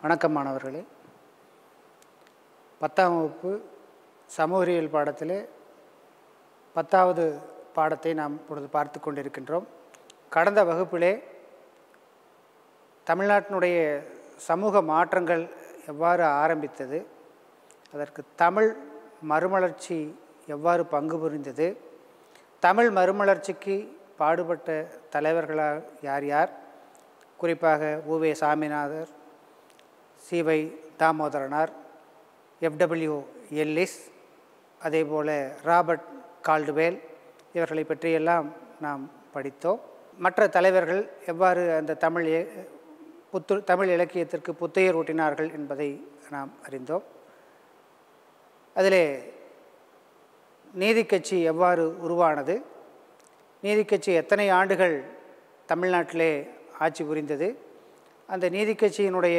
வணக்கம் மாணவர்களே பத்தாம் வகுப்பு சமூகவியல் பாடத்திலே பத்தாவது பாடத்தை நாம் இப்பொழுது பார்த்து கொண்டிருக்கின்றோம் கடந்த வகுப்பிலே தமிழ்நாட்டினுடைய சமூக மாற்றங்கள் எவ்வாறு ஆரம்பித்தது அதற்கு தமிழ் மறுமலர்ச்சி எவ்வாறு பங்கு புரிந்தது தமிழ் மறுமலர்ச்சிக்கு பாடுபட்ட தலைவர்களாக யார் யார் குறிப்பாக உவே சாமிநாதர் சிவை தாமோதரனார் எஃப்டபிள்யூ எல்லிஸ் அதே போல் ராபர்ட் கால்டுவேல் இவர்களை பற்றியெல்லாம் நாம் படித்தோம் மற்ற தலைவர்கள் எவ்வாறு அந்த தமிழ் இ- புத்து தமிழ் இலக்கியத்திற்கு புத்துயிர் ஊட்டினார்கள் என்பதை நாம் அறிந்தோம் அதிலே நீதிக் கட்சி எவ்வாறு உருவானது நீதிக் கட்சி எத்தனை ஆண்டுகள் தமிழ்நாட்டிலே ஆட்சி புரிந்தது அந்த நீதிக் கட்சியினுடைய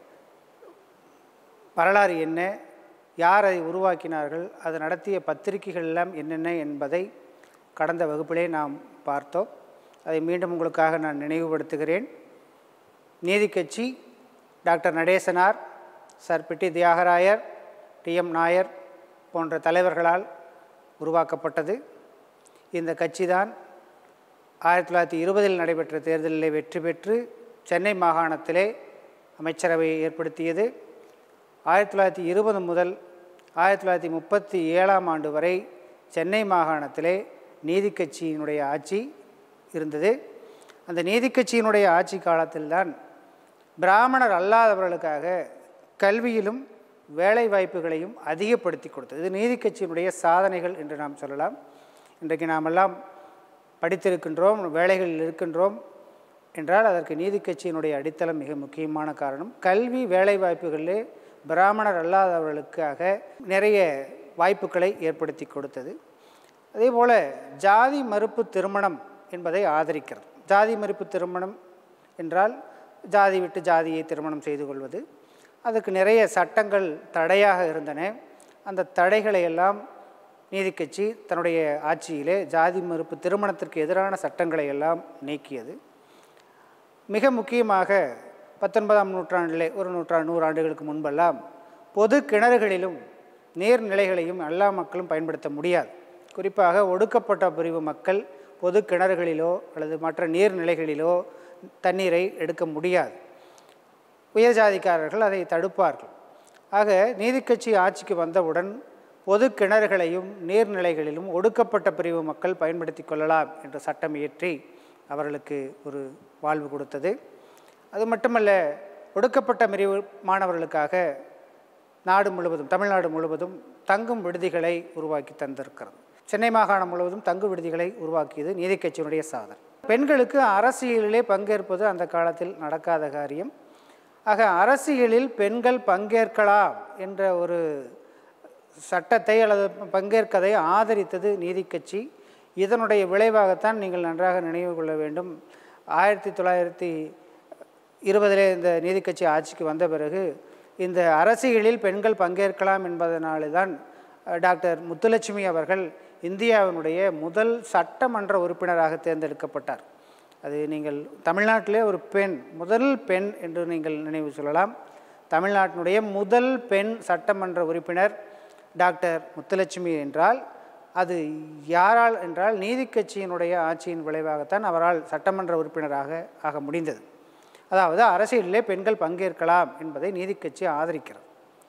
வரலாறு என்ன யார் அதை உருவாக்கினார்கள் அது நடத்திய பத்திரிகைகள் எல்லாம் என்னென்ன என்பதை கடந்த வகுப்பிலே நாம் பார்த்தோம் அதை மீண்டும் உங்களுக்காக நான் நினைவுபடுத்துகிறேன் நீதிக் கட்சி doctor Natesanar sir Pitti Thyagarayar TM Nair போன்ற தலைவர்களால் உருவாக்கப்பட்டது இந்த கட்சி தான் ஆயிரத்தி தொள்ளாயிரத்தி இருபதில் நடைபெற்ற தேர்தலில் வெற்றி பெற்று சென்னை மாகாணத்திலே அமைச்சரவையை ஏற்படுத்தியது ஆயிரத்தி தொள்ளாயிரத்தி இருபது முதல் ஆயிரத்தி தொள்ளாயிரத்தி முப்பத்தி ஏழாம் ஆண்டு வரை சென்னை மாகாணத்திலே நீதிக் கட்சியினுடைய ஆட்சி இருந்தது அந்த நீதிக் கட்சியினுடைய ஆட்சி காலத்தில்தான் பிராமணர் அல்லாதவர்களுக்காக கல்வியிலும் வேலை வாய்ப்புகளையும் அதிகப்படுத்தி கொடுத்தது இது நீதிக் கட்சியினுடைய சாதனைகள் என்று நாம் சொல்லலாம் இன்றைக்கு நாமெல்லாம் படித்திருக்கின்றோம் வேலைகளில் இருக்கின்றோம் என்றால் அதற்கு நீதிக் கட்சியினுடைய அடித்தளம் மிக முக்கியமான காரணம் கல்வி வேலை வாய்ப்புகளிலே பிராமணர் அல்லாதவர்களுக்காக நிறைய வாய்ப்புகளை ஏற்படுத்தி கொடுத்தது அதே போல் ஜாதி மறுப்பு திருமணம் என்பதை ஆதரிக்கிறது ஜாதி மறுப்பு திருமணம் என்றால் ஜாதி விட்டு ஜாதியை திருமணம் செய்து கொள்வது அதுக்கு நிறைய சட்டங்கள் தடையாக இருந்தன அந்த தடைகளை எல்லாம் நீதிக்கட்சி தன்னுடைய ஆட்சியிலே ஜாதி மறுப்பு திருமணத்திற்கு எதிரான சட்டங்களை எல்லாம் நீக்கியது மிக முக்கியமாக பத்தொன்பதாம் நூற்றாண்டிலே ஒரு நூற்றாண்டு நூறு ஆண்டுகளுக்கு முன்பெல்லாம் பொது கிணறுகளிலும் நீர்நிலைகளையும் எல்லா மக்களும் பயன்படுத்த முடியாது குறிப்பாக ஒடுக்கப்பட்ட பிரிவு மக்கள் பொது கிணறுகளிலோ அல்லது மற்ற நீர்நிலைகளிலோ தண்ணீரை எடுக்க முடியாது உயர் ஜாதிக்காரர்கள் அதை தடுப்பார்கள் ஆக நீதிக்கட்சி ஆட்சிக்கு வந்தவுடன் பொது கிணறுகளையும் நீர்நிலைகளிலும் ஒடுக்கப்பட்ட பிரிவு மக்கள் பயன்படுத்தி கொள்ளலாம் என்ற சட்டம் இயற்றி அவர்களுக்கு ஒரு வாழ்வு கொடுத்தது அது மட்டுமல்ல ஒடுக்கப்பட்ட பிரிவு மாணவர்களுக்காக நாடு முழுவதும் தமிழ்நாடு முழுவதும் தங்கும் விடுதிகளை உருவாக்கி தந்திருக்கிறது சென்னை மாகாணம் முழுவதும் தங்கு விடுதிகளை உருவாக்கியது நீதிக்கட்சியினுடைய சாதனை பெண்களுக்கு அரசியலிலே பங்கேற்பது அந்த காலத்தில் நடக்காத காரியம் ஆக அரசியலில் பெண்கள் பங்கேற்கலாம் என்ற ஒரு சட்டத்தை அல்லது பங்கேற்கதை ஆதரித்தது நீதிக்கட்சி இதனுடைய விளைவாகத்தான் நீங்கள் நன்றாக நினைவு கொள்ள வேண்டும் ஆயிரத்தி தொள்ளாயிரத்தி இருபதிலே இந்த நீதிக்கட்சி ஆட்சிக்கு வந்த பிறகு இந்த அரசியலில் பெண்கள் பங்கேற்கலாம் என்பதனாலே தான் அஹ், டாக்டர் முத்துலட்சுமி அவர்கள் இந்தியாவினுடைய முதல் சட்டமன்ற உறுப்பினராக தேர்ந்தெடுக்கப்பட்டார் அது நீங்கள் தமிழ்நாட்டிலே ஒரு பெண் முதல் பெண் என்று நீங்கள் நினைவு சொல்லலாம் தமிழ்நாட்டினுடைய முதல் பெண் சட்டமன்ற உறுப்பினர் டாக்டர் முத்துலட்சுமி என்றால் அது யாரால் என்றால் நீதிக்கட்சியினுடைய ஆட்சியின் விளைவாகத்தான் அவரால் சட்டமன்ற உறுப்பினராக ஆக முடிந்தது அதாவது அரசியலிலே பெண்கள் பங்கேற்கலாம் என்பதை நீதிக்கட்சி ஆதரிக்கிறது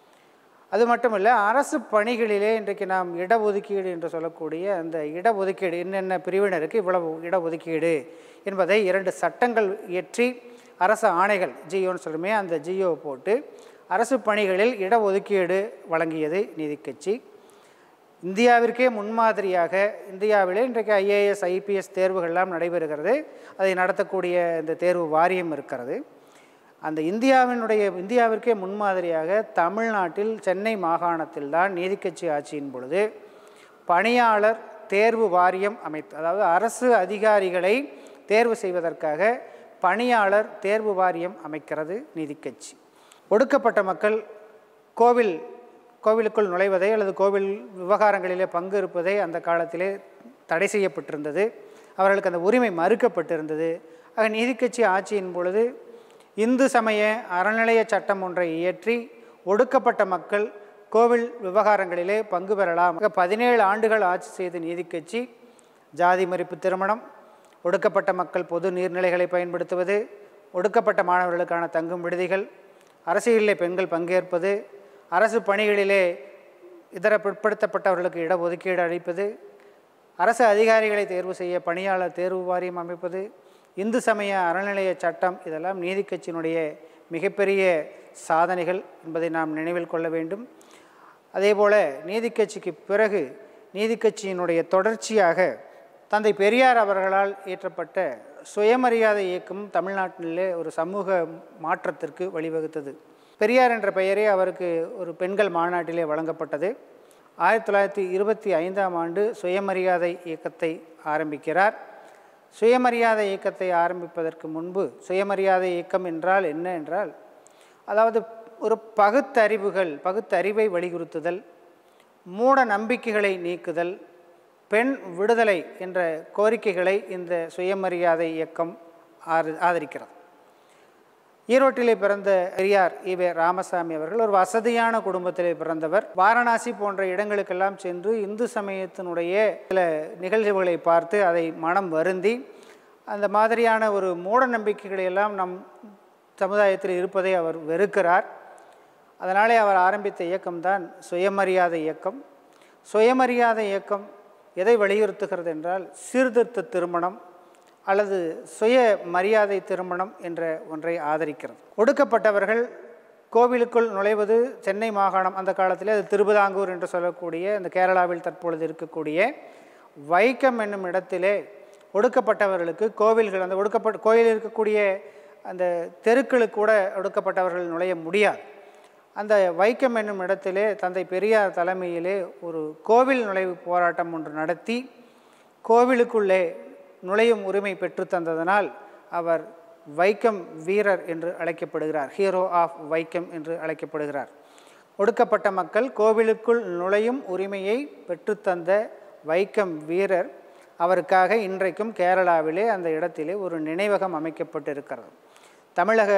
அது மட்டுமல்ல அரசு பணிகளிலே இன்றைக்கு நாம் இடஒதுக்கீடு என்று சொல்லக்கூடிய அந்த இடஒதுக்கீடு என்னென்ன பிரிவினருக்கு இவ்வளவு இடஒதுக்கீடு என்பதை இரண்டு சட்டங்கள் இயற்றி அரசு ஆணைகள் ஜியோன்னு சொல்லுமே அந்த ஜியோ போட்டு அரசு பணிகளில் இடஒதுக்கீடு வழங்கியது நீதிக்கட்சி இந்தியாவிற்கே முன்மாதிரியாக இந்தியாவிலே இன்றைக்கு ஐஏஎஸ் ஐபிஎஸ் தேர்வுகள்லாம் நடைபெறுகிறது அதை நடத்தக்கூடிய இந்த தேர்வு வாரியம் இருக்கிறது அந்த இந்தியாவினுடைய இந்தியாவிற்கே முன்மாதிரியாக தமிழ்நாட்டில் சென்னை மாகாணத்தில் தான் நீதிக்கட்சி ஆட்சியின் பொழுது பணியாளர் தேர்வு வாரியம் அமைத்து அதாவது அரசு அதிகாரிகளை தேர்வு செய்வதற்காக பணியாளர் தேர்வு வாரியம் அமைக்கிறது நீதிக்கட்சி ஒடுக்கப்பட்ட மக்கள் கோவில் கோவிலுக்குள் நுழைவதை அல்லது கோவில் விவகாரங்களிலே பங்கு இருப்பதை அந்த காலத்திலே தடை செய்யப்பட்டிருந்தது அவர்களுக்கு அந்த உரிமை மறுக்கப்பட்டிருந்தது ஆக நீதிக்கட்சி ஆட்சியின் பொழுது இந்து சமய அறநிலைய சட்டம் ஒன்றை இயற்றி ஒடுக்கப்பட்ட மக்கள் கோவில் விவகாரங்களிலே பங்கு பெறலாம் பதினேழு ஆண்டுகள் ஆட்சி செய்த நீதிக்கட்சி ஜாதி மறுப்பு திருமணம் ஒடுக்கப்பட்ட மக்கள் பொது நீர்நிலைகளை பயன்படுத்துவது ஒடுக்கப்பட்ட மாணவர்களுக்கான தங்கும் விடுதிகள் அரசியலிலே பெண்கள் பங்கேற்பது அரசு பணிகளிலே இதர பிற்படுத்தப்பட்டவர்களுக்கு இடஒதுக்கீடு அளிப்பது அரசு அதிகாரிகளை தேர்வு செய்ய பணியாளர் தேர்வு வாரியம் அமைப்பது இந்து சமய அறநிலைய சட்டம் இதெல்லாம் நீதிக்கட்சியினுடைய மிகப்பெரிய சாதனைகள் என்பதை நாம் நினைவில் கொள்ள வேண்டும் அதேபோல நீதிக்கட்சிக்கு பிறகு நீதிக்கட்சியினுடைய தொடர்ச்சியாக தந்தை பெரியார் அவர்களால் இயற்றப்பட்ட சுயமரியாதை இயக்கம் தமிழ்நாட்டிலே ஒரு சமூக மாற்றத்திற்கு வழிவகுத்தது பெரியார் என்ற பெயரே அவருக்கு ஒரு பெண்கள் மாநாட்டிலே வழங்கப்பட்டது ஆயிரத்தி தொள்ளாயிரத்தி இருபத்தி ஐந்தாம் ஆண்டு சுயமரியாதை இயக்கத்தை ஆரம்பிக்கிறார் சுயமரியாதை இயக்கத்தை ஆரம்பிப்பதற்கு முன்பு சுயமரியாதை இயக்கம் என்றால் என்ன என்றால் அதாவது ஒரு பகுத்தறிவுகள் பகுத்தறிவை வலியுறுத்துதல் மூட நம்பிக்கைகளை நீக்குதல் பெண் விடுதலை என்ற கோரிக்கைகளை இந்த சுயமரியாதை இயக்கம் ஆறு ஆதரிக்கிறது ஈரோட்டிலே பிறந்த பெரியார் ஈவே ராமசாமி அவர்கள் ஒரு வசதியான குடும்பத்திலே பிறந்தவர் வாரணாசி போன்ற இடங்களுக்கெல்லாம் சென்று இந்து சமயத்தினுடைய சில நிகழ்வுகளை பார்த்து அதை மனம் வருந்தி அந்த மாதிரியான ஒரு மூட நம்பிக்கைகளை எல்லாம் நம் சமுதாயத்தில் இருப்பதை அவர் வெறுக்கிறார் அதனாலே அவர் ஆரம்பித்த இயக்கம்தான் சுயமரியாதை இயக்கம் சுயமரியாதை இயக்கம் எதை வலியுறுத்துகிறது என்றால் சீர்திருத்த திருமணம் அல்லது சுய மரியாதை திருமணம் என்ற ஒன்றை ஆதரிக்கிறது ஒடுக்கப்பட்டவர்கள் கோவிலுக்குள் நுழைவது சென்னை மாகாணம் அந்த காலத்தில் அது திருவிதாங்கூர் என்று சொல்லக்கூடிய இந்த கேரளாவில் தற்பொழுது இருக்கக்கூடிய வைக்கம் என்னும் இடத்திலே ஒடுக்கப்பட்டவர்களுக்கு கோவில்கள் அந்த ஒடுக்கப்பட்ட கோயில் இருக்கக்கூடிய அந்த தெருக்களுக்கு கூட ஒடுக்கப்பட்டவர்கள் நுழைய முடியாது அந்த வைக்கம் என்னும் இடத்திலே தந்தை பெரியார் தலைமையிலே ஒரு கோவில் நுழைவு போராட்டம் ஒன்று நடத்தி கோவிலுக்குள்ளே நுழையும் உரிமை பெற்று தந்ததனால் அவர் வைக்கம் வீரர் என்று அழைக்கப்படுகிறார் ஹீரோ ஆஃப் வைக்கம் என்று அழைக்கப்படுகிறார் ஒடுக்கப்பட்ட மக்கள் கோவிலுக்குள் நுழையும் உரிமையை பெற்றுத்தந்த வைக்கம் வீரர் அவருக்காக இன்றைக்கும் கேரளாவிலே அந்த இடத்திலே ஒரு நினைவகம் அமைக்கப்பட்டிருக்கிறது தமிழக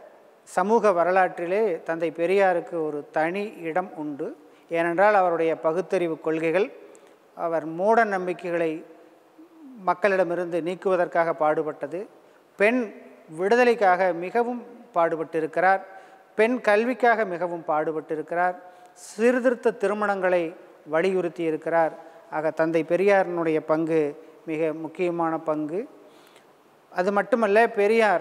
சமூக வரலாற்றிலே தந்தை பெரியாருக்கு ஒரு தனி இடம் உண்டு ஏனென்றால் அவருடைய பகுத்தறிவு கொள்கைகள் அவர் மூட நம்பிக்கைகளை மக்களிடமிருந்து நீக்குவதற்காக பாடுபட்டது பெண் விடுதலைக்காக மிகவும் பாடுபட்டிருக்கிறார் பெண் கல்விக்காக மிகவும் பாடுபட்டிருக்கிறார் சீர்திருத்த திருமணங்களை வலியுறுத்தி இருக்கிறார் ஆக தந்தை பெரியாரினுடைய பங்கு மிக முக்கியமான பங்கு அது மட்டுமல்ல பெரியார்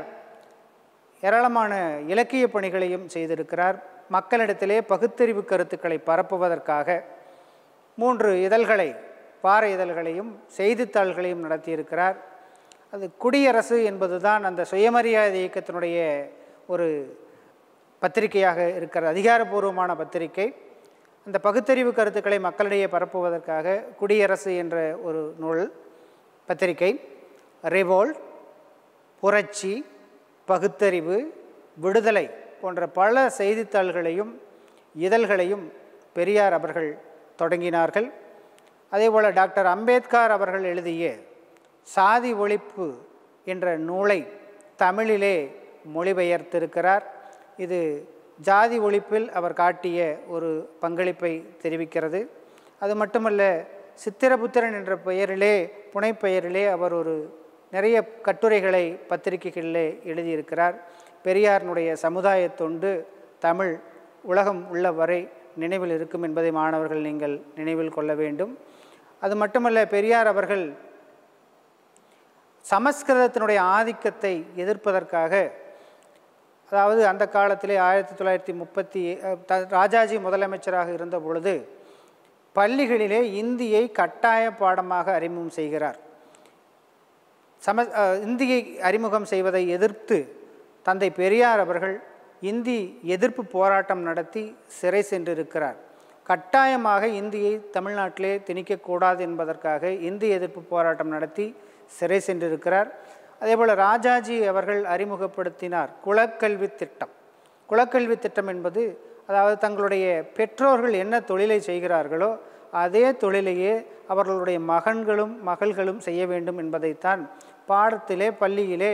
ஏராளமான இலக்கிய பணிகளையும் செய்திருக்கிறார் மக்களிடத்திலே பகுத்தறிவு கருத்துக்களை பரப்புவதற்காக மூன்று இதழ்களை பார இதழ்களையும் செய்தித்தாள்களையும் நடத்தியிருக்கிறார் அது குடியரசு என்பது தான் அந்த சுயமரியாதை இயக்கத்தினுடைய ஒரு பத்திரிகையாக இருக்கிற அதிகாரப்பூர்வமான பத்திரிகை அந்த பகுத்தறிவு கருத்துக்களை மக்களிடையே பரப்புவதற்காக குடியரசு என்ற ஒரு நூல் பத்திரிகை ரிவோல்ட் புரட்சி பகுத்தறிவு விடுதலை போன்ற பல செய்தித்தாள்களையும் இதழ்களையும் பெரியார் அவர்கள் தொடங்கினார்கள் அதேபோல் டாக்டர் அம்பேத்கர் அவர்கள் எழுதிய சாதி ஒழிப்பு என்ற நூலை தமிழிலே மொழிபெயர்த்திருக்கிறார் இது ஜாதி ஒழிப்பில் அவர் காட்டிய ஒரு பங்களிப்பை தெரிவிக்கிறது அது மட்டுமல்ல சித்திரபுத்திரன் என்ற பெயரிலே புனைப்பெயரிலே அவர் ஒரு நிறைய கட்டுரைகளை பத்திரிகைகளிலே எழுதியிருக்கிறார் பெரியாரினுடைய சமுதாய தொண்டு தமிழ் உலகம் உள்ள வரை நினைவில் இருக்கும் என்பதை மாணவர்கள் நீங்கள் நினைவில் கொள்ள வேண்டும் அது மட்டுமல்ல பெரியார் அவர்கள் சமஸ்கிருதத்தினுடைய ஆதிக்கத்தை எதிர்ப்பதற்காக அதாவது அந்த காலத்திலே ஆயிரத்தி தொள்ளாயிரத்தி முப்பத்தி ராஜாஜி முதலமைச்சராக இருந்த பொழுது பள்ளிகளிலே இந்தியை கட்டாய பாடமாக அறிமுகம் செய்கிறார் சம இந்தியை அறிமுகம் செய்வதை எதிர்த்து தந்தை பெரியார் அவர்கள் இந்தி எதிர்ப்பு போராட்டம் நடத்தி சிறை சென்றிருக்கிறார் கட்டாயமாக இந்தியை தமிழ்நாட்டிலே திணிக்கக்கூடாது என்பதற்காக இந்தி எதிர்ப்பு போராட்டம் நடத்தி சிறை சென்றிருக்கிறார் அதேபோல் ராஜாஜி அவர்கள் அறிமுகப்படுத்தினார் குலக்கல்வி திட்டம் குலக்கல்வி திட்டம் என்பது அதாவது தங்களுடைய பெற்றோர்கள் என்ன தொழிலை செய்கிறார்களோ அதே தொழிலையே அவர்களுடைய மகன்களும் மகள்களும் செய்ய வேண்டும் என்பதைத்தான் பாடத்திலே பள்ளியிலே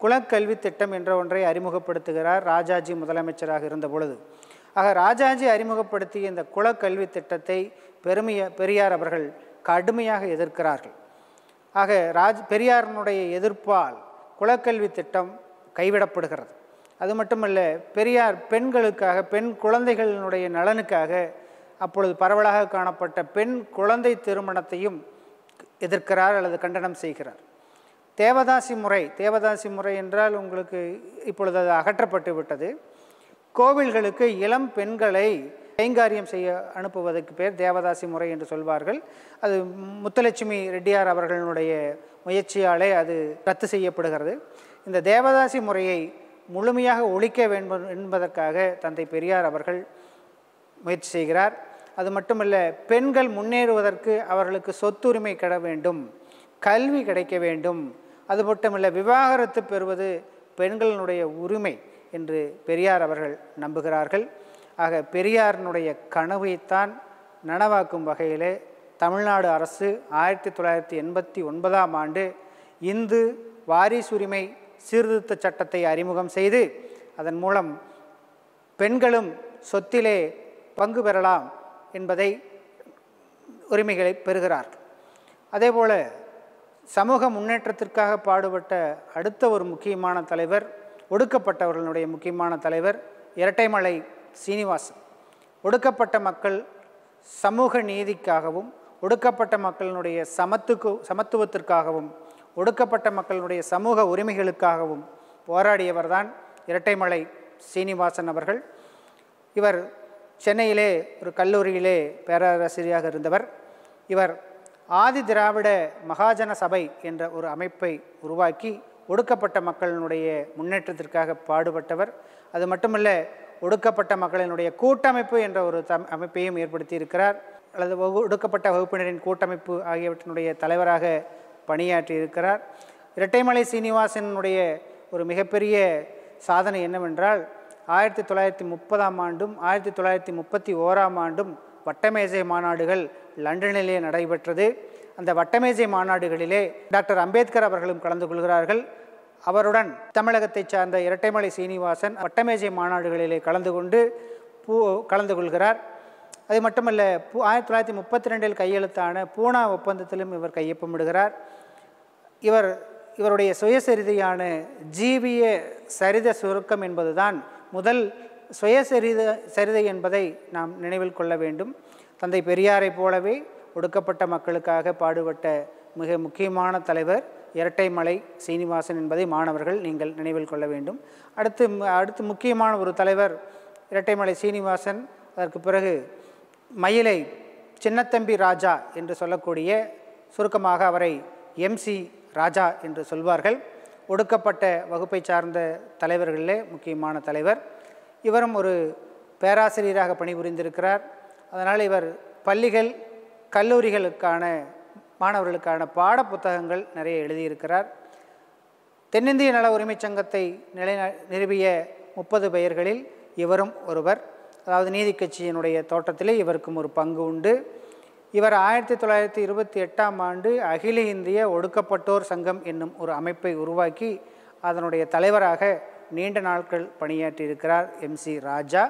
குலக்கல்வி திட்டம் என்ற ஒன்றை அறிமுகப்படுத்துகிறார் ராஜாஜி முதலமைச்சராக இருந்த பொழுது ஆக ராஜாஜி அறிமுகப்படுத்திய இந்த குலக்கல்வி திட்டத்தை பெருமைய பெரியார் அவர்கள் கடுமையாக எதிர்க்கிறார்கள் ஆக ராஜ் பெரியாரினுடைய எதிர்ப்பால் குலக்கல்வி திட்டம் கைவிடப்படுகிறது அது மட்டுமல்ல பெரியார் பெண்களுக்காக பெண் குழந்தைகளினுடைய நலனுக்காக அப்பொழுது பரவலாக காணப்பட்ட பெண் குழந்தை திருமணத்தையும் எதிர்க்கிறார் அல்லது கண்டனம் செய்கிறார் தேவதாசி முறை தேவதாசி முறை என்றால் உங்களுக்கு இப்பொழுது அது அகற்றப்பட்டு விட்டது கோவில்களுக்கு இளம் பெண்களை கைங்காரியம் செய்ய அனுப்புவதற்கு பேர் தேவதாசி முறை என்று சொல்வார்கள் அது முத்துலட்சுமி ரெட்டியார் அவர்களுடைய முயற்சியாலே அது ரத்து செய்யப்படுகிறது இந்த தேவதாசி முறையை முழுமையாக ஒழிக்க வேண்டும் என்பதற்காக தந்தை பெரியார் அவர்கள் முயற்சி செய்கிறார் அது மட்டுமல்ல பெண்கள் முன்னேறுவதற்கு அவர்களுக்கு சொத்துரிமை கிட வேண்டும் கல்வி கிடைக்க வேண்டும் அது மட்டுமல்ல விவாகரத்து பெறுவது பெண்களினுடைய உரிமை என்று பெரியார் அவர்கள் நம்புகிறார்கள் ஆக பெரியாரினுடைய கனவைத்தான் நனவாக்கும் வகையிலே தமிழ்நாடு அரசு ஆயிரத்தி தொள்ளாயிரத்தி எண்பத்தி ஒன்பதாம் ஆண்டு இந்து வாரிசுரிமை சீர்திருத்த சட்டத்தை அறிமுகம் செய்து அதன் மூலம் பெண்களும் சொத்திலே பங்கு பெறலாம் என்பதை உரிமைகளை பெறுகிறார் அதேபோல சமூக முன்னேற்றத்திற்காக பாடுபட்ட அடுத்த ஒரு முக்கியமான தலைவர் ஒடுக்கப்பட்டவர்களுடைய முக்கியமான தலைவர் இரட்டைமலை சீனிவாசன் ஒடுக்கப்பட்ட மக்கள் சமூக நீதிக்காகவும் ஒடுக்கப்பட்ட மக்களினுடைய சமத்துக்கு சமத்துவத்திற்காகவும் ஒடுக்கப்பட்ட மக்களுடைய சமூக உரிமைகளுக்காகவும் போராடியவர்தான் இரட்டைமலை சீனிவாசன் அவர்கள் இவர் சென்னையிலே ஒரு கல்லூரியிலே பேராசிரியராக இருந்தவர் இவர் ஆதி திராவிட மகாஜன சபை என்ற ஒரு அமைப்பை உருவாக்கி ஒடுக்கப்பட்ட மக்களினுடைய முன்னேற்றத்திற்காக பாடுபட்டவர் அது மட்டுமல்ல ஒடுக்கப்பட்ட மக்களினுடைய கூட்டமைப்பு என்ற ஒரு தம் அமைப்பையும் ஏற்படுத்தி இருக்கிறார் அல்லது வகு ஒடுக்கப்பட்ட வகுப்பினரின் கூட்டமைப்பு ஆகியவற்றினுடைய தலைவராக பணியாற்றி இருக்கிறார் இரட்டைமலை சீனிவாசனுடைய ஒரு மிகப்பெரிய சாதனை என்னவென்றால் ஆயிரத்தி தொள்ளாயிரத்தி முப்பதாம் ஆண்டும் ஆயிரத்தி தொள்ளாயிரத்தி முப்பத்தி ஓராம் ஆண்டும் வட்டமேஜை மாநாடுகள் லண்டனிலே நடைபெற்றது அந்த வட்டமேஜை மாநாடுகளிலே டாக்டர் அம்பேத்கர் அவர்களும் கலந்து கொள்கிறார்கள் அவருடன் தமிழகத்தைச் சார்ந்த இரட்டைமலை சீனிவாசன் வட்டமேஜை மாநாடுகளிலே கலந்து கொண்டு பூ கலந்து கொள்கிறார் அது மட்டுமல்ல பூ ஆயிரத்தி தொள்ளாயிரத்தி முப்பத்தி ரெண்டில் கையெழுத்தான பூனா ஒப்பந்தத்திலும் இவர் கையொப்பமிடுகிறார் இவர் இவருடைய சுயசரிதையான ஜீவிய சரித சுருக்கம் என்பதுதான் முதல் சுயசரித சரிதை என்பதை நாம் நினைவில் கொள்ள வேண்டும் தந்தை பெரியாரைப் போலவே ஒடுக்கப்பட்ட மக்களுக்காக பாடுபட்ட மிக முக்கியமான தலைவர் இரட்டைமலை சீனிவாசன் என்பதை மாணவர்கள் நீங்கள் நினைவில் கொள்ள வேண்டும் அடுத்து அடுத்து முக்கியமான ஒரு தலைவர் இரட்டைமலை சீனிவாசன் அதற்கு பிறகு மயிலை சின்னத்தம்பி ராஜா என்று சொல்லக்கூடிய சுருக்கமாக அவரை எம்சி ராஜா என்று சொல்வார்கள் ஒடுக்கப்பட்ட வகுப்பை சார்ந்த தலைவர்களிலே முக்கியமான தலைவர் இவரும் ஒரு பேராசிரியராக பணிபுரிந்திருக்கிறார் அதனால் இவர் பள்ளிகள் கல்லூரிகளுக்கான மாணவர்களுக்கான பாட புத்தகங்கள் நிறைய எழுதியிருக்கிறார் தென்னிந்திய நல உரிமைச் சங்கத்தை நிலை நிறுவிய முப்பது பெயர்களில் இவரும் ஒருவர் அதாவது நீதி கட்சியினுடைய தோட்டத்திலே இவருக்கும் ஒரு பங்கு உண்டு இவர் ஆயிரத்தி தொள்ளாயிரத்தி இருபத்தி எட்டாம் ஆண்டு அகில இந்திய ஒடுக்கப்பட்டோர் சங்கம் என்னும் ஒரு அமைப்பை உருவாக்கி அதனுடைய தலைவராக நீண்ட நாட்கள் பணியாற்றியிருக்கிறார் எம்சி ராஜா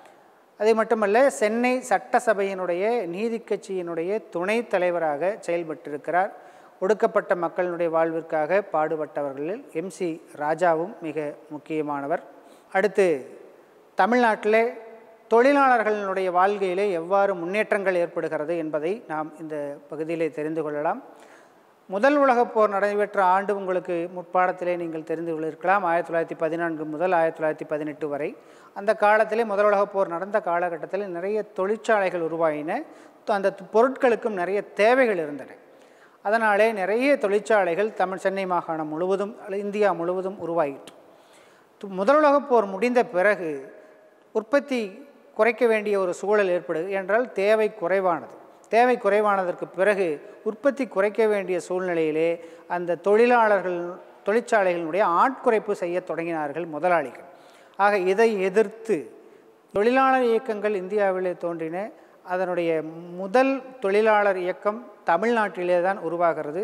அது மட்டுமல்ல சென்னை சட்டசபையினுடைய நீதி கட்சியினுடைய துணைத் தலைவராக செயல்பட்டிருக்கிறார் ஒடுக்கப்பட்ட மக்களினுடைய வாழ்விற்காக பாடுபட்டவர்களில் எம்சி ராஜாவும் மிக முக்கியமானவர் அடுத்து தமிழ்நாட்டிலே தொழிலாளர்களினுடைய வாழ்க்கையிலே எவ்வாறு முன்னேற்றங்கள் ஏற்படுகிறது என்பதை நாம் இந்த பகுதியிலே தெரிந்து கொள்ளலாம் முதல் உலகப் போர் நடைபெற்ற ஆண்டு உங்களுக்கு முற்பாடத்திலே நீங்கள் தெரிந்து கொள்ளிருக்கலாம் ஆயிரத்தி தொள்ளாயிரத்தி பதினான்கு முதல் ஆயிரத்தி தொள்ளாயிரத்தி பதினெட்டு வரை அந்த காலத்திலே முதல் உலகப் போர் நடந்த காலகட்டத்தில் நிறைய தொழிற்சாலைகள் உருவாயின அந்த பொருட்களுக்கும் நிறைய தேவைகள் இருந்தன அதனாலே நிறைய தொழிற்சாலைகள் தமிழ் சென்னை மாகாணம் முழுவதும் இந்தியா முழுவதும் உருவாயிற்று முதல் உலகப் போர் முடிந்த பிறகு உற்பத்தி குறைக்க வேண்டிய ஒரு சூழல் ஏற்படுது என்றால் தேவை குறைவானது தேவை குறைவானதற்கு பிறகு உற்பத்தி குறைக்க வேண்டிய சூழ்நிலையிலே அந்த தொழிலாளர்கள் தொழிற்சாலைகளினுடைய ஆட்குறைப்பு செய்ய தொடங்கினார்கள் முதலாளிகள் ஆக இதை எதிர்த்து தொழிலாளர் இயக்கங்கள் இந்தியாவிலே தோன்றின அதனுடைய முதல் தொழிலாளர் இயக்கம் தமிழ்நாட்டிலே தான் உருவாகிறது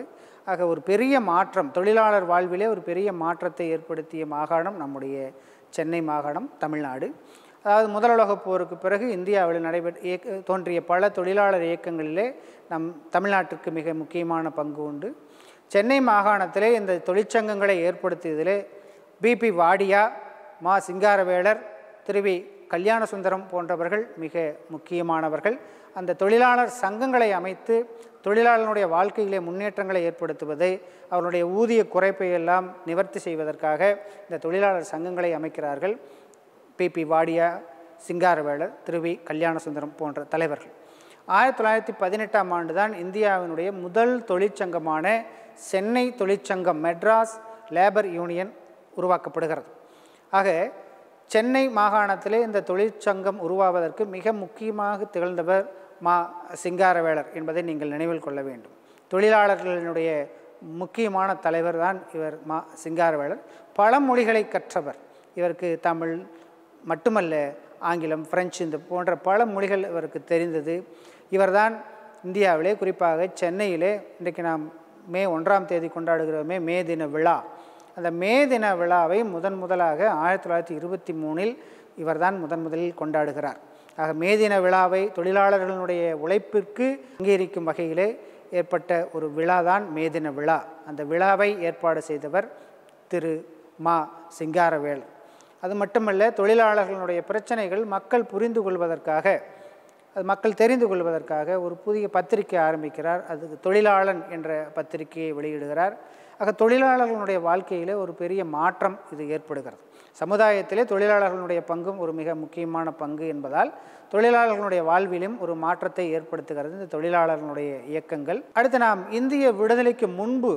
ஆக ஒரு பெரிய மாற்றம் தொழிலாளர் வாழ்விலே ஒரு பெரிய மாற்றத்தை ஏற்படுத்திய மாகாணம் நம்முடைய சென்னை மாகாணம் தமிழ்நாடு அதாவது முதல் உலகப் போருக்கு பிறகு இந்தியாவில் நடைபெற்ற இயக்க தோன்றிய பல தொழிலாளர் இயக்கங்களிலே நம் தமிழ்நாட்டிற்கு மிக முக்கியமான பங்கு உண்டு சென்னை மாகாணத்திலே இந்த தொழிற்சங்கங்களை ஏற்படுத்தியதிலே பிபி வாடியா மா சிங்காரவேலர் திருவி கல்யாணசுந்தரம் போன்றவர்கள் மிக முக்கியமானவர்கள் அந்த தொழிலாளர் சங்கங்களை அமைத்து தொழிலாளர்களுடைய வாழ்க்கையிலே முன்னேற்றங்களை ஏற்படுத்துவதை அவருடைய ஊதிய குறைப்பை எல்லாம் நிவர்த்தி செய்வதற்காக இந்த தொழிலாளர் சங்கங்களை அமைக்கிறார்கள் பிபி வாடியா சிங்காரவேலர் திருவி கல்யாணசுந்தரம் போன்ற தலைவர்கள் ஆயிரத்தி தொள்ளாயிரத்தி பதினெட்டாம் ஆண்டு தான் இந்தியாவினுடைய முதல் தொழிற்சங்கமான சென்னை தொழிற்சங்கம் மெட்ராஸ் லேபர் யூனியன் உருவாக்கப்படுகிறது ஆக சென்னை மாகாணத்திலே இந்த தொழிற்சங்கம் உருவாவதற்கு மிக முக்கியமாக திகழ்ந்தவர் மா சிங்காரவேலர் என்பதை நீங்கள் நினைவில் கொள்ள வேண்டும் தொழிலாளர்களினுடைய முக்கியமான தலைவர் தான் இவர் மா சிங்காரவேலர் பல மொழிகளை கற்றவர் இவருக்கு தமிழ் மட்டுமல்ல ஆங்கிலம் பிரெஞ்சு இந்த போன்ற பல மொழிகள் இவருக்கு தெரிந்தது இவர்தான் இந்தியாவிலே குறிப்பாக சென்னையிலே இன்றைக்கு நாம் மே ஒன்றாம் தேதி கொண்டாடுகிறோமே மே தின விழா அந்த மே தின விழாவை முதன் முதலாக ஆயிரத்தி தொள்ளாயிரத்தி இருபத்தி மூணில் இவர்தான் முதன் முதலில் கொண்டாடுகிறார் ஆக மே தின விழாவை தொழிலாளர்களுடைய உழைப்பிற்கு அங்கீகரிக்கும் வகையிலே ஏற்பட்ட ஒரு விழா தான் மே தின விழா அந்த விழாவை ஏற்பாடு செய்தவர் திரு மா சிங்காரவேல் அது மட்டுமல்ல தொழிலாளர்களுடைய பிரச்சனைகள் மக்கள் புரிந்து கொள்வதற்காக அது மக்கள் தெரிந்து கொள்வதற்காக ஒரு புதிய பத்திரிகை ஆரம்பிக்கிறார் அது தொழிலாளன் என்ற பத்திரிகையை வெளியிடுகிறார் ஆக தொழிலாளர்களுடைய வாழ்க்கையிலே ஒரு பெரிய மாற்றம் இது ஏற்படுகிறது சமுதாயத்திலே தொழிலாளர்களுடைய பங்கும் ஒரு மிக முக்கியமான பங்கு என்பதால் தொழிலாளர்களுடைய வாழ்விலும் ஒரு மாற்றத்தை ஏற்படுத்துகிறது இந்த தொழிலாளர்களுடைய இயக்கங்கள் அடுத்து நாம் இந்திய விடுதலைக்கு முன்பு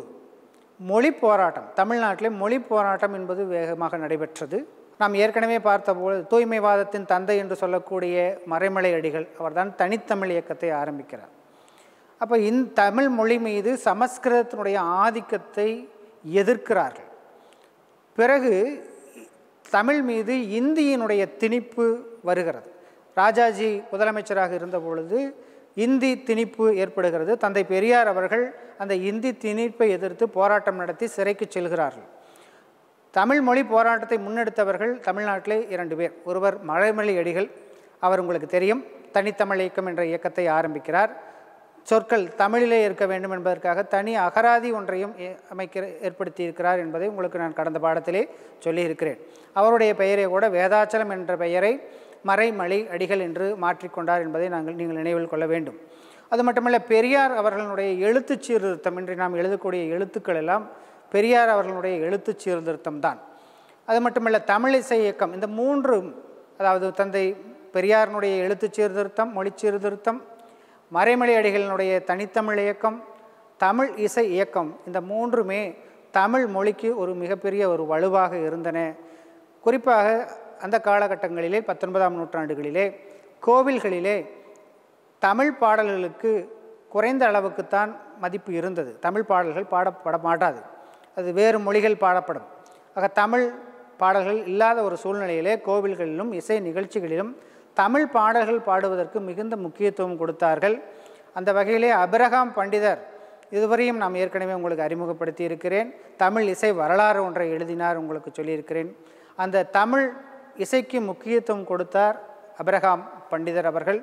மொழி போராட்டம் தமிழ்நாட்டிலே மொழி போராட்டம் என்பது வேகமாக நடைபெற்றது நாம் ஏற்கனவே பார்த்தபோது தூய்மைவாதத்தின் தந்தை என்று சொல்லக்கூடிய மறைமலை அடிகள் அவர்தான் தனித்தமிழ் இயக்கத்தை ஆரம்பிக்கிறார் அப்போ இந் தமிழ் மொழி மீது சமஸ்கிருதத்தினுடைய ஆதிக்கத்தை எதிர்க்கிறார்கள் பிறகு தமிழ் மீது இந்தியினுடைய திணிப்பு வருகிறது ராஜாஜி முதலமைச்சராக இருந்த பொழுது இந்தி திணிப்பு ஏற்படுகிறது தந்தை பெரியார் அவர்கள் அந்த இந்தி திணிப்பை எதிர்த்து போராட்டம் நடத்தி சிறைக்கு செல்கிறார்கள் தமிழ் மொழி போராட்டத்தை முன்னெடுத்தவர்கள் தமிழ்நாட்டிலே இரண்டு பேர் ஒருவர் மழைமொழி அடிகள் அவர் உங்களுக்கு தெரியும் தனித்தமிழ் இயக்கம் என்ற இயக்கத்தை ஆரம்பிக்கிறார் சொற்கள் தமிழிலே இருக்க வேண்டும் என்பதற்காக தனி அகராதி ஒன்றையும் ஏ- அமைக்கிற ஏற்படுத்தி இருக்கிறார் என்பதை உங்களுக்கு நான் கடந்த பாடத்திலே சொல்லியிருக்கிறேன் அவருடைய பெயரை கூட வேதாச்சலம் என்ற பெயரை மறைமலை அடிகள் என்று மாற்றிக்கொண்டார் என்பதை நாங்கள் நீங்கள் நினைவில் கொள்ள வேண்டும் அது மட்டுமல்ல பெரியார் அவர்களுடைய எழுத்துச் சீர்திருத்தம் இன்று நாம் எழுதக்கூடிய எழுத்துக்கள் எல்லாம் பெரியார் அவர்களுடைய எழுத்துச் சீர்திருத்தம் தான் அது மட்டுமல்ல தமிழிசை இயக்கம் இந்த மூன்று அதாவது தந்தை பெரியாரினுடைய எழுத்துச் சீர்திருத்தம் மொழி சீர்திருத்தம் மறைமலை அடிகளினுடைய தனித்தமிழ் இயக்கம் தமிழ் இசை இயக்கம் இந்த மூன்றுமே தமிழ் மொழிக்கு ஒரு மிகப்பெரிய ஒரு வலுவாக இருந்தன குறிப்பாக அந்த காலகட்டங்களிலே பத்தொன்பதாம் நூற்றாண்டுகளிலே கோவில்களிலே தமிழ் பாடல்களுக்கு குறைந்த அளவுக்குத்தான் மதிப்பு இருந்தது தமிழ் பாடல்கள் பாடப்பட மாட்டாது அது வேறு மொழிகள் பாடப்படும் ஆக தமிழ் பாடல்கள் இல்லாத ஒரு சூழ்நிலையிலே கோவில்களிலும் இசை நிகழ்ச்சிகளிலும் தமிழ் பாடல்கள் பாடுவதற்கு மிகுந்த முக்கியத்துவம் கொடுத்தார்கள் அந்த வகையிலே அபிரகாம் பண்டிதர் இதுவரையும் நாம் ஏற்கனவே உங்களுக்கு அறிமுகப்படுத்தி இருக்கிறேன் தமிழ் இசை வரலாறு ஒன்றை எழுதினார் உங்களுக்கு சொல்லியிருக்கிறேன் அந்த தமிழ் இசைக்கு முக்கியத்துவம் கொடுத்தார் அபிரகாம் பண்டிதர் அவர்கள்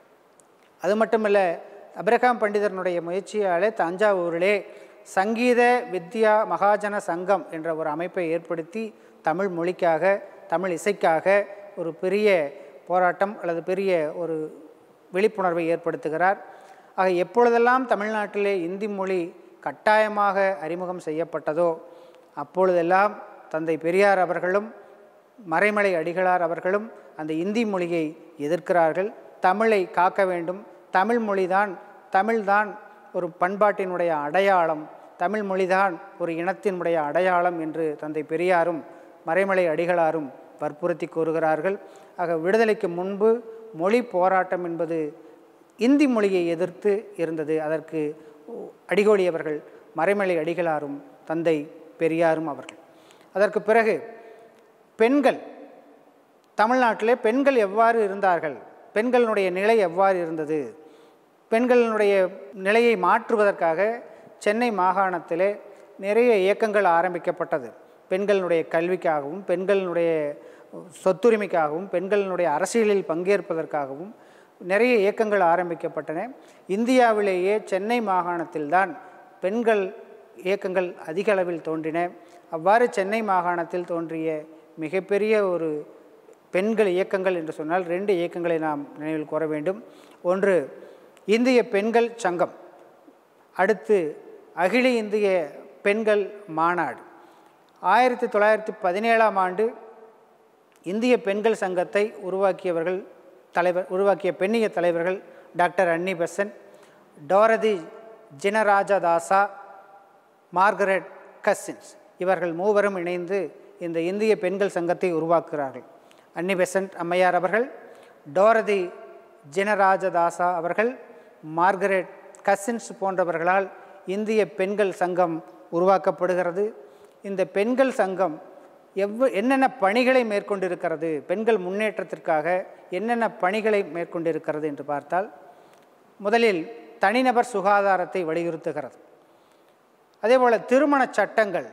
அது மட்டுமல்ல அபிரகாம் பண்டிதரனுடைய முயற்சியாலே தஞ்சாவூரிலே சங்கீத வித்யா மகாஜன சங்கம் என்ற ஒரு அமைப்பை ஏற்படுத்தி தமிழ் மொழிக்காக தமிழ் இசைக்காக ஒரு பெரிய போராட்டம் அல்லது பெரிய ஒரு விழிப்புணர்வை ஏற்படுத்துகிறார் ஆக எப்பொழுதெல்லாம் தமிழ்நாட்டிலே இந்தி மொழி கட்டாயமாக அறிமுகம் செய்யப்பட்டதோ அப்பொழுதெல்லாம் தந்தை பெரியார் அவர்களும் மறைமலை அடிகளார் அவர்களும் அந்த இந்தி மொழியை எதிர்க்கிறார்கள் தமிழை காக்க வேண்டும் தமிழ் மொழிதான் தமிழ்தான் ஒரு பண்பாட்டினுடைய அடையாளம் தமிழ் மொழிதான் ஒரு இனத்தினுடைய அடையாளம் என்று தந்தை பெரியாரும் மறைமலை அடிகளாரும் வற்புறுத்தி கூறுகிறார்கள் ஆக விடுதலைக்கு முன்பு மொழி போராட்டம் என்பது இந்தி மொழியை எதிர்த்து இருந்தது அதற்கு அடிகோடி அவர்கள் மறைமலை அடிகளாரும் தந்தை பெரியாரும் அவர்கள் அதற்கு பிறகு பெண்கள் தமிழ்நாட்டிலே பெண்கள் எவ்வாறு இருந்தார்கள் பெண்களினுடைய நிலை எவ்வாறு இருந்தது பெண்களினுடைய நிலையை மாற்றுவதற்காக சென்னை மாகாணத்திலே நிறைய இயக்கங்கள் ஆரம்பிக்கப்பட்டது பெண்களுடைய கல்விக்காகவும் பெண்களினுடைய சொத்துரிமைக்காகவும் பெண்களினுடைய அரசியலில் பங்கேற்பதற்காகவும் நிறைய இயக்கங்கள் ஆரம்பிக்கப்பட்டன இந்தியாவிலேயே சென்னை மாகாணத்தில்தான் பெண்கள் இயக்கங்கள் அதிக அளவில் தோன்றின அவ்வாறு சென்னை மாகாணத்தில் தோன்றிய மிகப்பெரிய ஒரு பெண்கள் இயக்கங்கள் என்று சொன்னால் ரெண்டு இயக்கங்களை நாம் நினைவில் கூற வேண்டும் ஒன்று இந்திய பெண்கள் சங்கம் அடுத்து அகில இந்திய பெண்கள் மாநாடு ஆயிரத்தி தொள்ளாயிரத்தி பதினேழாம் ஆண்டு இந்திய பெண்கள் சங்கத்தை உருவாக்கியவர்கள் தலைவர் உருவாக்கிய பெண்ணிய தலைவர்கள் doctor Annie Besant Dorothy Jinarajadasa Margaret Cousins இவர்கள் மூவரும் இணைந்து இந்த இந்திய பெண்கள் சங்கத்தை உருவாக்குகிறார்கள் அன்னி பெசன்ட் அம்மையார் அவர்கள் டோரதி ஜினராஜதாசா அவர்கள் மார்கரெட் கசின்ஸ் போன்றவர்களால் இந்திய பெண்கள் சங்கம் உருவாக்கப்படுகிறது இந்த பெண்கள் சங்கம் எவ்வ என்னென்ன பணிகளை மேற்கொண்டிருக்கிறது பெண்கள் முன்னேற்றத்திற்காக என்னென்ன பணிகளை மேற்கொண்டிருக்கிறது என்று பார்த்தால் முதலில் தனிநபர் சுகாதாரத்தை வலியுறுத்துகிறது அதேபோல் திருமண சட்டங்கள்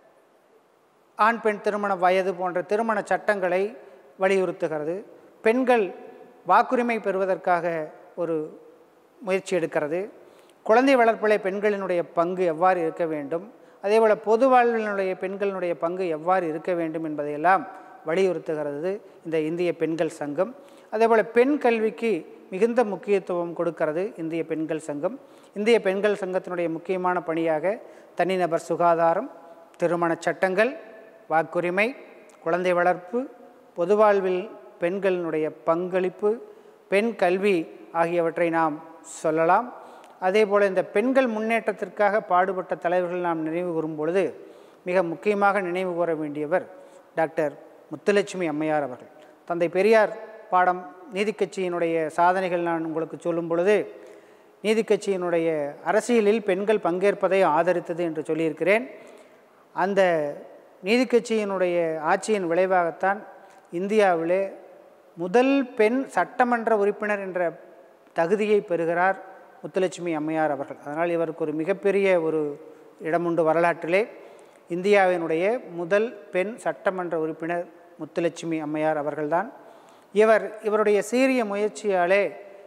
ஆண் பெண் திருமண வயது போன்ற திருமண சட்டங்களை வலியுறுத்துகிறது பெண்கள் வாக்குரிமை பெறுவதற்காக ஒரு முயற்சி எடுக்கிறது குழந்தை வளர்ப்பிலே பெண்களினுடைய பங்கு எவ்வாறு இருக்க வேண்டும் அதேபோல் பொது வாழ்வினுடைய பெண்களினுடைய பங்கு எவ்வாறு இருக்க வேண்டும் என்பதையெல்லாம் வலியுறுத்துகிறது இந்த இந்திய பெண்கள் சங்கம் அதேபோல் பெண் கல்விக்கு மிகுந்த முக்கியத்துவம் கொடுக்கிறது இந்திய பெண்கள் சங்கம் இந்திய பெண்கள் சங்கத்தினுடைய முக்கியமான பணியாக தனிநபர் சுகாதாரம் திருமண சட்டங்கள் வாக்குரிமை குழந்தை வளர்ப்பு பொது வாழ்வில் பெண்களினுடைய பங்களிப்பு பெண் கல்வி ஆகியவற்றை நாம் சொல்லலாம் அதே போல் இந்த பெண்கள் முன்னேற்றத்திற்காக பாடுபட்ட தலைவர்கள் நாம் நினைவு கூறும் பொழுது மிக முக்கியமாக நினைவு கூற வேண்டியவர் டாக்டர் முத்துலட்சுமி அம்மையார் அவர்கள் தந்தை பெரியார் பாடம் நீதி கட்சியினுடைய சாதனைகள் நான் உங்களுக்கு சொல்லும் பொழுது நீதி கட்சியினுடைய அரசியலில் பெண்கள் பங்கேற்பதை ஆதரித்தது என்று சொல்லியிருக்கிறேன் அந்த நீதி கட்சியினுடைய ஆட்சியின் விளைவாகத்தான் இந்தியாவிலே முதல் பெண் சட்டமன்ற உறுப்பினர் என்ற தகுதியை பெறுகிறார் முத்துலட்சுமி அம்மையார் அவர்கள் அதனால் இவருக்கு ஒரு மிகப்பெரிய ஒரு இடமுண்டு வரலாற்றிலே இந்தியாவினுடைய முதல் பெண் சட்டமன்ற உறுப்பினர் முத்துலட்சுமி அம்மையார் அவர்கள்தான் இவர் இவருடைய சீரிய முயற்சியாலே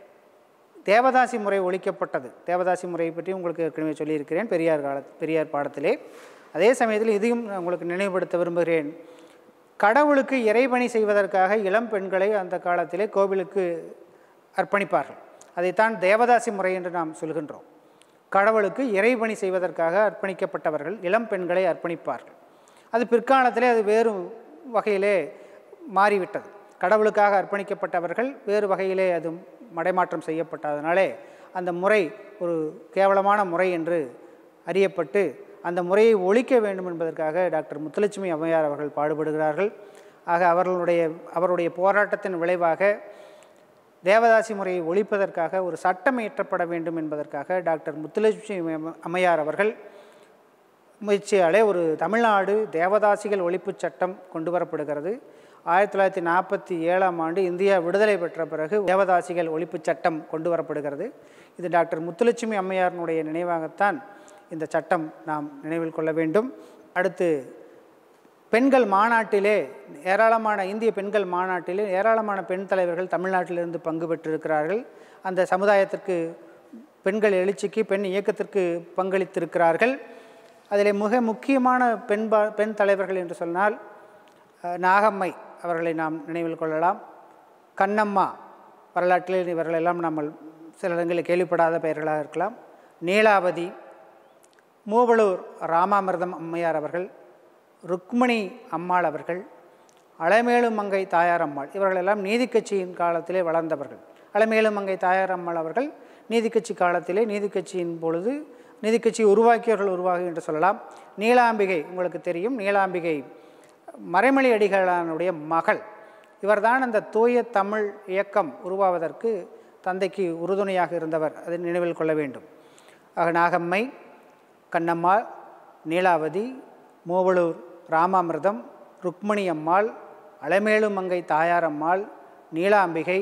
தேவதாசி முறை ஒழிக்கப்பட்டது தேவதாசி முறையை பற்றி உங்களுக்கு ஏற்கனவே சொல்லியிருக்கிறேன் பெரியார் கால பெரியார் பாடத்திலே அதே சமயத்தில் இதையும் நான் உங்களுக்கு நினைவுபடுத்த விரும்புகிறேன் கடவுளுக்கு இறைபணி செய்வதற்காக இளம் பெண்களை அந்த காலத்திலே கோவிலுக்கு அர்ப்பணிப்பார்கள் அதைத்தான் தேவதாசி முறை என்று நாம் சொல்கின்றோம் கடவுளுக்கு இறைபணி செய்வதற்காக அர்ப்பணிக்கப்பட்டவர்கள் இளம் பெண்களை அர்ப்பணிப்பார்கள் அது பிற்காலத்திலே அது வேறு வகையிலே மாறிவிட்டது கடவுளுக்காக அர்ப்பணிக்கப்பட்டவர்கள் வேறு வகையிலே அது மடைமாற்றம் செய்யப்பட்டதனாலே அந்த முறை ஒரு கேவலமான முறை என்று அறியப்பட்டு அந்த முறையை ஒழிக்க வேண்டும் என்பதற்காக டாக்டர் முத்துலட்சுமி அம்மையார் அவர்கள் பாடுபடுகிறார்கள் ஆக அவர்களுடைய அவருடைய போராட்டத்தின் விளைவாக தேவதாசி முறையை ஒழிப்பதற்காக ஒரு சட்டம் இயற்றப்பட வேண்டும் என்பதற்காக டாக்டர் முத்துலட்சுமி அம்மையார் அவர்கள் முயற்சியாலே ஒரு தமிழ்நாடு தேவதாசிகள் ஒழிப்புச் சட்டம் கொண்டு வரப்படுகிறது ஆயிரத்தி தொள்ளாயிரத்தி நாற்பத்தி ஏழாம் ஆண்டு இந்தியா விடுதலை பெற்ற பிறகு தேவதாசிகள் ஒழிப்புச் சட்டம் கொண்டு வரப்படுகிறது இது டாக்டர் முத்துலட்சுமி அம்மையாரினுடைய நினைவாகத்தான் இந்த சட்டம் நாம் நினைவில் கொள்ள வேண்டும் அடுத்து பெண்கள் மாநாட்டிலே ஏராளமான இந்திய பெண்கள் மாநாட்டிலே ஏராளமான பெண் தலைவர்கள் தமிழ்நாட்டிலிருந்து பங்கு பெற்றிருக்கிறார்கள் அந்த சமுதாயத்திற்கு பெண்கள் எழுச்சிக்கு பெண் இயக்கத்திற்கு பங்களித்திருக்கிறார்கள் அதில் மிக முக்கியமான பெண் பா பெண் தலைவர்கள் என்று சொன்னால் அஹ், நாகம்மை அவர்களை நாம் நினைவில் கொள்ளலாம் கண்ணம்மா வரலாற்றில் இவர்களெல்லாம் நம்ம சில இடங்களில் கேள்விப்படாத பெயர்களாக இருக்கலாம் நீலாவதி மூவலூர் ராமாமிர்தம் அம்மையார் அவர்கள் ருக்மணி அம்மாள் அவர்கள் அலமேலுமங்கை தாயார் அம்மாள் இவர்களெல்லாம் நீதி கட்சியின் காலத்திலே வளர்ந்தவர்கள் அலமேலுமங்கை தாயார் அம்மாள் அவர்கள் நீதி கட்சி காலத்திலே நீதி கட்சியின் பொழுது நீதி கட்சி உருவாக்கியவர்கள் உருவாகி என்று சொல்லலாம் நீலாம்பிகை உங்களுக்கு தெரியும் நீலாம்பிகை மறைமொழி அடிகளானுடைய மகள் இவர்தான் அந்த தூய தமிழ் இயக்கம் உருவாவதற்கு தந்தைக்கு உறுதுணையாக இருந்தவர் அதை நினைவில் கொள்ள வேண்டும் ஆக நாகம்மை கண்ணம்மாள் நீலாவதி மூவலூர் ராமாமிர்தம் ருக்மணி அம்மாள் அலமேலுமங்கை தாயாரம்மாள் நீலாம்பிகை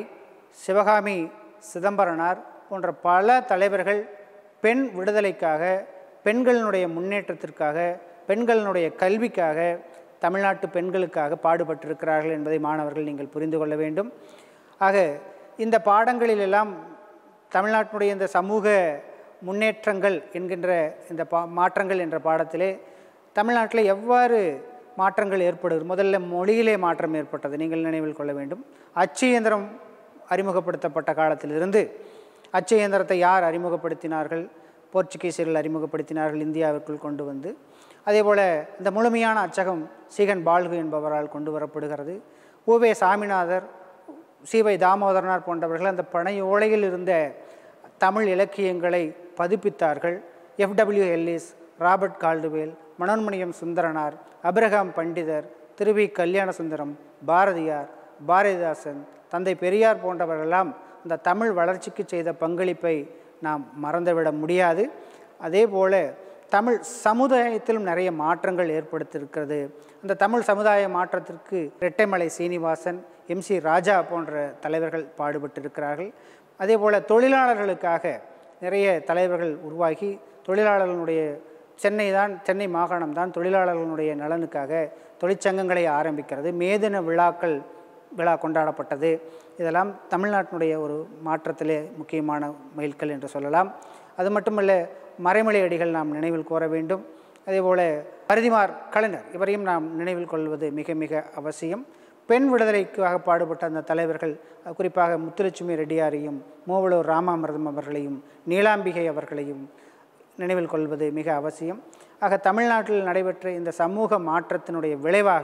சிவகாமி சிதம்பரனார் போன்ற பல தலைவர்கள் பெண் விடுதலைக்காக பெண்களினுடைய முன்னேற்றத்திற்காக பெண்களினுடைய கல்விக்காக தமிழ்நாட்டு பெண்களுக்காக பாடுபட்டிருக்கிறார்கள் என்பதை மாணவர்கள் நீங்கள் புரிந்து கொள்ள வேண்டும் ஆக இந்த பாடங்களிலெல்லாம் தமிழ்நாட்டினுடைய இந்த சமூக முன்னேற்றங்கள் என்கின்ற இந்த பா மாற்றங்கள் என்ற பாடத்திலே தமிழ்நாட்டில் எவ்வாறு மாற்றங்கள் ஏற்படுது முதல்ல மொழியிலே மாற்றம் ஏற்பட்டது நீங்கள் நினைவில் கொள்ள வேண்டும் அச்சு இயந்திரம் அறிமுகப்படுத்தப்பட்ட காலத்திலிருந்து அச்சு இயந்திரத்தை யார் அறிமுகப்படுத்தினார்கள் போர்ச்சுகீசியர்கள் அறிமுகப்படுத்தினார்கள் இந்தியாவிற்குள் கொண்டு வந்து அதேபோல் இந்த முழுமையான அச்சகம் சீகன் பால்கு என்பவரால் கொண்டு வரப்படுகிறது ஊவே சாமிநாதர் சிவை தாமோதரனார் போன்றவர்கள் அந்த பனை ஓலையில் இருந்த தமிழ் இலக்கியங்களை பதிப்பித்தார்கள் FW Ellis Robert Caldwell Manonmaniam Sundaranar Abraham பண்டிதர் திருவி கல்யாண சுந்தரம் பாரதியார் பாரதிதாசன் தந்தை பெரியார் போன்றவர்களெல்லாம் இந்த தமிழ் வளர்ச்சிக்கு செய்த பங்களிப்பை நாம் மறந்துவிட முடியாது அதே போல தமிழ் சமுதாயத்திலும் நிறைய மாற்றங்கள் ஏற்படுத்தியிருக்கிறது அந்த தமிழ் சமுதாய மாற்றத்திற்கு இரட்டைமலை சீனிவாசன் எம்சி ராஜா போன்ற தலைவர்கள் பாடுபட்டிருக்கிறார்கள் அதே போல் தொழிலாளர்களுக்காக நிறைய தலைவர்கள் உருவாகி தொழிலாளர்களுடைய சென்னை தான் சென்னை மாகாணம் தான் தொழிலாளர்களுடைய நலனுக்காக தொழிற்சங்கங்களை ஆரம்பிக்கிறது மேதின விழாக்கள் விழா கொண்டாடப்பட்டது இதெல்லாம் தமிழ்நாட்டினுடைய ஒரு மாற்றத்திலே முக்கியமான மைல்கல் என்று சொல்லலாம் அது மட்டுமல்ல மறைமலை அடிகள் நாம் நினைவில் கோர வேண்டும் அதேபோல் பரிதிமார் கலைஞர் இவரையும் நாம் நினைவில் கொள்வது மிக மிக அவசியம் பெண் விடுதலைக்காக பாடுபட்ட அந்த தலைவர்கள் குறிப்பாக முத்துலட்சுமி ரெட்டியாரையும் மூவலூர் ராமாமிர்தம் அவர்களையும் நீலாம்பிகை அவர்களையும் நினைவில் கொள்வது மிக அவசியம் ஆக தமிழ்நாட்டில் நடைபெற்ற இந்த சமூக மாற்றத்தினுடைய விளைவாக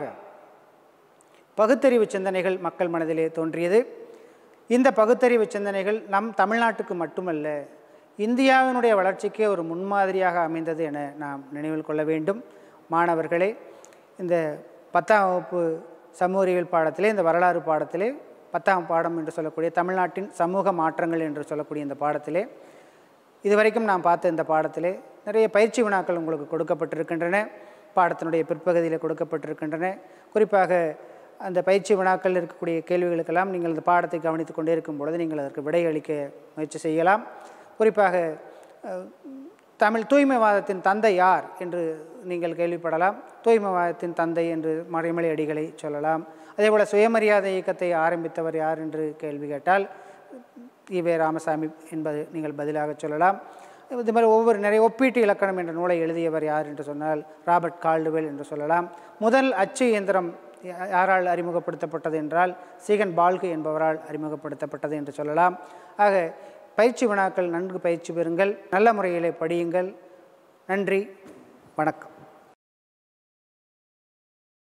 பகுத்தறிவு சிந்தனைகள் மக்கள் மனதிலே தோன்றியது இந்த பகுத்தறிவு சிந்தனைகள் நம் தமிழ்நாட்டுக்கு மட்டுமல்ல இந்தியாவினுடைய வளர்ச்சிக்கே ஒரு முன்மாதிரியாக அமைந்தது என நாம் நினைவில் கொள்ள வேண்டும் மாணவர்களே இந்த பத்தாம் வகுப்பு சமூக அறிவியல் பாடத்திலே இந்த வரலாறு பாடத்திலே பத்தாம் பாடம் என்று சொல்லக்கூடிய தமிழ்நாட்டின் சமூக மாற்றங்கள் என்று சொல்லக்கூடிய இந்த பாடத்திலே இதுவரைக்கும் நாம் பார்த்த இந்த பாடத்திலே நிறைய பயிற்சி வினாக்கள் உங்களுக்கு கொடுக்கப்பட்டிருக்கின்றன பாடத்தினுடைய பிற்பகுதியில் கொடுக்கப்பட்டிருக்கின்றன குறிப்பாக அந்த பயிற்சி வினாக்கள் இருக்கக்கூடிய கேள்விகளுக்கெல்லாம் நீங்கள் இந்த பாடத்தை கவனித்து கொண்டே இருக்கும் பொழுது நீங்கள் அதற்கு விடை அளிக்க முயற்சி செய்யலாம் குறிப்பாக அஹ், தமிழ் தூய்மைவாதத்தின் தந்தை யார் என்று நீங்கள் கேள்விப்படலாம் தூய்மைவாதத்தின் தந்தை என்று மறைமலை அடிகளை சொல்லலாம் அதேபோல் சுயமரியாதை இயக்கத்தை ஆரம்பித்தவர் யார் என்று கேள்வி கேட்டால் ஈவே ராமசாமி என்பது நீங்கள் பதிலாக சொல்லலாம் இது மாதிரி ஒவ்வொரு நிறைய ஒப்பீட்டு இலக்கணம் என்ற நூலை எழுதியவர் யார் என்று சொன்னால் ராபர்ட் கால்டுவெல் என்று சொல்லலாம் முதல் அச்சு இயந்திரம் யா- யாரால் அறிமுகப்படுத்தப்பட்டது என்றால் சீகன் பால்கு என்பவரால் அறிமுகப்படுத்தப்பட்டது என்று சொல்லலாம் ஆக பயிற்சி வினாக்கள் நன்கு பயிற்சி பெறுங்கள் நல்ல முறையிலே படியுங்கள் நன்றி வணக்கம்